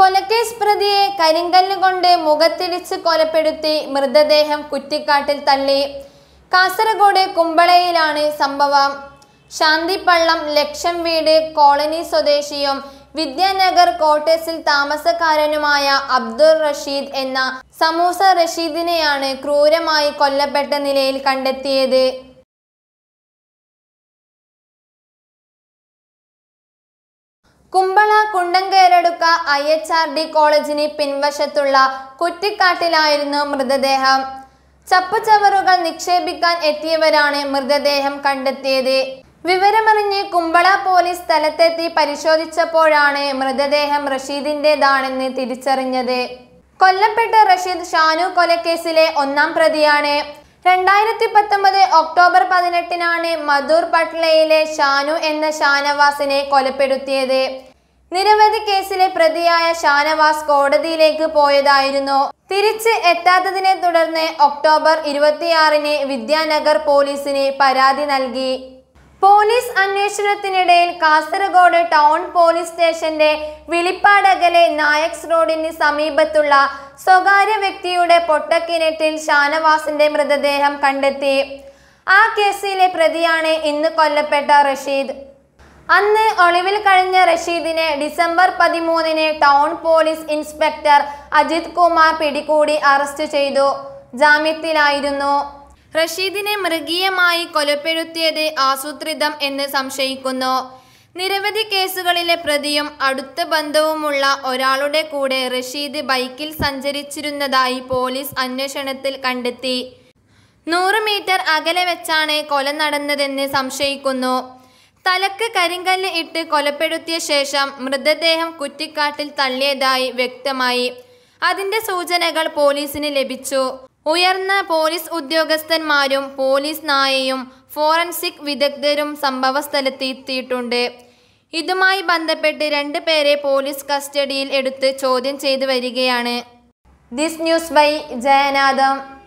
കൊലക്കേസ് പ്രതിയെ കരിങ്കല്ല് കൊണ്ട് മുഖത്തിടിച്ച് കൊലപ്പെടുത്തി മൃതദേഹം കുറ്റിക്കാട്ടിൽ തള്ളി കാസർഗോഡ് കുമ്പളയിലാണ് സംഭവം ശാന്തിപ്പള്ളം ലക്ഷം വീട് കോളനി സ്വദേശിയും വിദ്യാനഗർ കോട്ടേഴ്സിൽ താമസക്കാരനുമായ അബ്ദുൾ റഷീദ് എന്ന സമൂസ റഷീദിനെയാണ് ക്രൂരമായി കൊല്ലപ്പെട്ട നിലയിൽ കണ്ടെത്തിയത് Kumbla Kundankeraduka I H R D കോളേജിന് പിൻവശത്തുള്ള കുറ്റിക്കാട്ടിലായിരുന്നു മൃതദേഹം ചപ്പുചവറുകൾ നിക്ഷേപിക്കാൻ എത്തിയവരാണ് മൃതദേഹം കണ്ടെത്തിയത് വിവരമറിഞ്ഞ് കുമ്പള പോലീസ് സ്ഥലത്തെത്തി പരിശോധിച്ചപ്പോഴാണ് മൃതദേഹം റഷീദിന്റേതാണെന്ന് തിരിച്ചറിഞ്ഞത് കൊല്ലപ്പെട്ട റഷീദ് ഷാനു കൊലക്കേസിലെ ഒന്നാം പ്രതിയാണ് രണ്ടായിരത്തി പത്തൊമ്പത് ഒക്ടോബർ പതിനെട്ടിനാണ് മധൂർ പട്ലയിലെ ഷാനു എന്ന ഷാനവാസിനെ കൊലപ്പെടുത്തിയത് നിരവധി കേസിലെ പ്രതിയായ ഷാനവാസ് കോടതിയിലേക്ക് പോയതായിരുന്നു തിരിച്ച് എത്താത്തതിനെ തുടർന്ന് ഒക്ടോബർ ഇരുപത്തിയാറിന് വിദ്യാനഗർ പോലീസിന് പരാതി നൽകി പോലീസ് അന്വേഷണത്തിനിടയിൽ കാസർഗോഡ് ടൗൺ പോലീസ് സ്റ്റേഷന്റെ വിളിപ്പാടകലെ നായക്സ് റോഡിന് സമീപത്തുള്ള സ്വകാര്യ വ്യക്തിയുടെ പൊട്ടക്കിണറ്റിൽ ഷാനവാസിന്റെ മൃതദേഹം കണ്ടെത്തി ആ കേസിലെ പ്രതിയാണ് ഇന്ന് കൊല്ലപ്പെട്ട റഷീദ് അന്ന് ഒളിവിൽ കഴിഞ്ഞ റഷീദിനെ ഡിസംബർ പതിമൂന്നിന് town police inspector Ajith Kumar പിടികൂടി അറസ്റ്റ് ചെയ്തു ജാമ്യത്തിലായിരുന്നു റഷീദിനെ മൃഗീയമായി കൊലപ്പെടുത്തിയത് ആസൂത്രിതം എന്ന് സംശയിക്കുന്നു നിരവധി കേസുകളിലെ പ്രതിയും അടുത്ത ബന്ധവുമുള്ള ഒരാളുടെ കൂടെ റഷീദ് ബൈക്കിൽ സഞ്ചരിച്ചിരുന്നതായി പോലീസ് അന്വേഷണത്തിൽ കണ്ടെത്തി നൂറ് മീറ്റർ അകലെ വെച്ചാണ് കൊല നടന്നതെന്ന് സംശയിക്കുന്നു തലക്ക് കരിങ്കല്ല് ഇട്ട് കൊലപ്പെടുത്തിയ ശേഷം മൃതദേഹം കുറ്റിക്കാട്ടിൽ തള്ളിയതായി വ്യക്തമായി അതിന്റെ സൂചനകൾ പോലീസിന് ലഭിച്ചു ഉയർന്ന പോലീസ് ഉദ്യോഗസ്ഥന്മാരും പോലീസ് നായയും ഫോറൻസിക് വിദഗ്ധരും സംഭവസ്ഥലത്ത് എത്തിയിട്ടുണ്ട് ഇതുമായി ബന്ധപ്പെട്ട് രണ്ട് പേരെ പോലീസ് കസ്റ്റഡിയിൽ എടുത്ത് ചോദ്യം ചെയ്തു വരികയാണ് ദിസ് ന്യൂസ് ബൈ ജയനാഥം